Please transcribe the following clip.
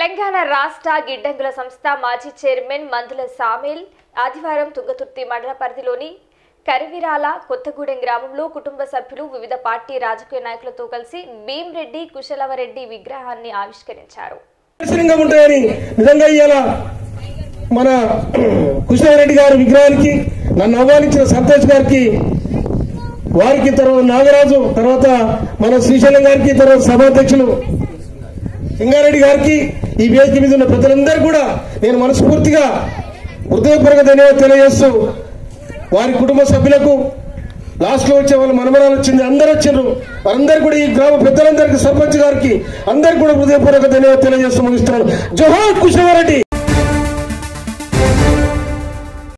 తెలంగాణ రాష్ట్ర గిడ్డంగుల సంస్థ మాజీ చైర్మన్ మందుల సామిల్ ఆదివారం తుంగతుర్తి మండల పరిధిలోని కరివిరాల కొత్తగూడెం గ్రామంలో కుటుంబ సభ్యులు వివిధ పార్టీ రాజకీయ నాయకులతో కలిసి భీమ్రెడ్డి కుశలవరెడ్డి విగ్రహాన్ని ఆవిష్కరించారు ఆశ్చర్యంగా ఉంటాయని నిజంగా ఇవాళ మన కృష్ణారెడ్డి గారి విగ్రహానికి నన్ను ఆహ్వానించిన సంతోష్ గారికి వారికి తర్వాత నాగరాజు తర్వాత మన శ్రీశైలం గారికి తర్వాత సభాధ్యక్షులు సింగారెడ్డి గారికి ఈ వేదిక మీద ఉన్న ప్రజలందరూ కూడా నేను మనస్ఫూర్తిగా హృదయపూర్వక ధన్యవాదాలు తెలియజేస్తూ వారి కుటుంబ సభ్యులకు లాస్ట్ లో వచ్చే వాళ్ళ మనమరాలు వచ్చింది అందరు వచ్చిండ్రు వారందరూ కూడా ఈ గ్రామ పెద్దలందరికీ సర్పంచ్ గారికి అందరికి కూడా హృదయపూర్వక ధన్యవాదాలు తెలియజేస్తూ ముగిస్తున్నాను జోహార్ కృష్ణారెడ్డి